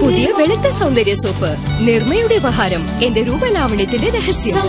പുതിയ വെളുത്ത സൗന്ദര്യ സോപ്പ് നിർമ്മയുടെ ഉപഹാരം എന്റെ രൂപലാവണ്യത്തിന്റെ രഹസ്യം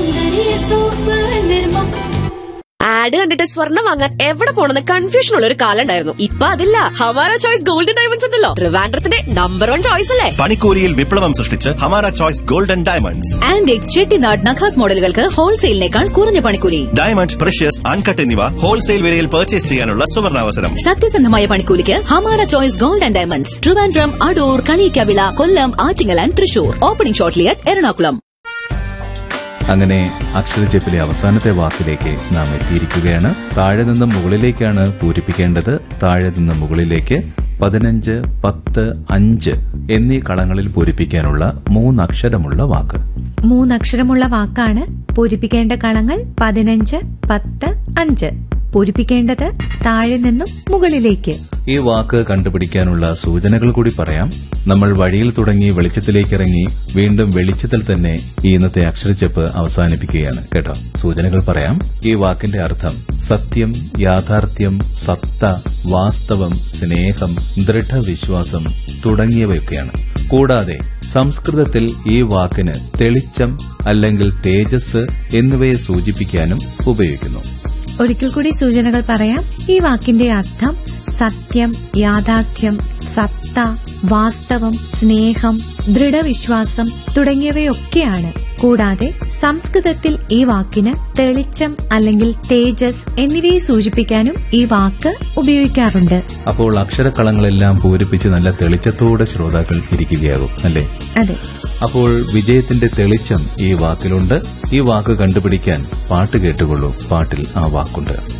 ആഡ് കണ്ടിട്ട് സ്വർണ്ണം വാങ്ങാൻ എവിടെ പോണെന്ന് കൺഫ്യൂഷൻ ഉള്ള ഒരു കാലം ഉണ്ടായിരുന്നു ഇപ്പൊ അതില്ല ഹമാര ചോയ്സ് ഗോൾഡൻ ഡയമണ്ട്സ് ഉണ്ടല്ലോ ട്രിവാൻഡ്രത്തിന്റെ നമ്പർ വൺ ചോയ്സ് അല്ലേ പണിക്കൂലിയിൽ വിപ്ലവം സൃഷ്ടിച്ച് Hamara Choice golden diamonds antique Chettinad Nakhas മോഡലുകൾക്ക് ഹോൾസെയിലിനേക്കാൾ കുറഞ്ഞ പണിക്കൂലി ഡയമണ്ട് പ്രഷ്യസ് അൺകട്ട് എന്നിവ ഹോൾസെയിൽ വിലയിൽ പർച്ചേസ് ചെയ്യാനുള്ള സുവർണാവസരം സത്യസന്ധമായ പണിക്കൂലിക്ക് Hamara Choice gold and diamonds Trivandrum Adoor Kallikavila Kollam Attingal and Thrissur opening shortly at Ernakulam അങ്ങനെ അക്ഷരജപ്പിലെ അവസാനത്തെ വാക്കിലേക്ക് നാം എത്തിയിരിക്കുകയാണ് താഴെ നിന്ന് മുകളിലേക്കാണ് പൂരിപ്പിക്കേണ്ടത് താഴെ നിന്ന് മുകളിലേക്ക് പതിനഞ്ച് പത്ത് അഞ്ച് എന്നീ കളങ്ങളിൽ പൂരിപ്പിക്കാനുള്ള മൂന്നക്ഷരമുള്ള വാക്ക് മൂന്നക്ഷരമുള്ള വാക്കാണ് പൂരിപ്പിക്കേണ്ട കളങ്ങൾ പതിനഞ്ച് പത്ത് അഞ്ച് പൂരിപ്പിക്കേണ്ടത് താഴെ നിന്നും മുകളിലേക്ക് ഈ വാക്ക് കണ്ടുപിടിക്കാനുള്ള സൂചനകൾ കൂടി പറയാം നമ്മൾ വഴിയിൽ തുടങ്ങി വെളിച്ചത്തിലേക്ക് ഇറങ്ങി വീണ്ടും വെളിച്ചത്തിൽ തന്നെ ഈ ഇന്നത്തെ അക്ഷരച്ചെപ്പ് അവസാനിപ്പിക്കുകയാണ് കേട്ടോ സൂചനകൾ പറയാം ഈ വാക്കിന്റെ അർത്ഥം സത്യം യാഥാർത്ഥ്യം സത്ത വാസ്തവം സ്നേഹം ദൃഢവിശ്വാസം തുടങ്ങിയവയൊക്കെയാണ് കൂടാതെ സംസ്കൃതത്തിൽ ഈ വാക്കിന് തെളിച്ചം അല്ലെങ്കിൽ തേജസ് എന്നിവയെ സൂചിപ്പിക്കാനും ഉപയോഗിക്കുന്നു ഒരിക്കൽ കൂടി സൂചനകൾ പറയാം ഈ വാക്കിന്റെ അർത്ഥം സത്യം യാഥാർത്ഥ്യം സത്ത വാസ്തവം സ്നേഹം ദൃഢവിശ്വാസം തുടങ്ങിയവയൊക്കെയാണ് കൂടാതെ സംസ്കൃതത്തിൽ ഈ വാക്കിന് തെളിച്ചം അല്ലെങ്കിൽ തേജസ് എന്നിവയെ സൂചിപ്പിക്കാനും ഈ വാക്ക് ഉപയോഗിക്കാറുണ്ട് അപ്പോൾ അക്ഷരക്കളങ്ങളെല്ലാം പൂരിപ്പിച്ച് നല്ല തെളിച്ചത്തോടെ ശ്രോതാക്കൾ ഇരിക്കുകയാകും അല്ലേ അതെ അപ്പോൾ വിജയത്തിന്റെ തെളിച്ചം ഈ വാക്കിലുണ്ട് ഈ വാക്ക് കണ്ടുപിടിക്കാൻ പാട്ട് കേട്ടുകൊള്ളൂ പാട്ടിൽ ആ വാക്കുണ്ട്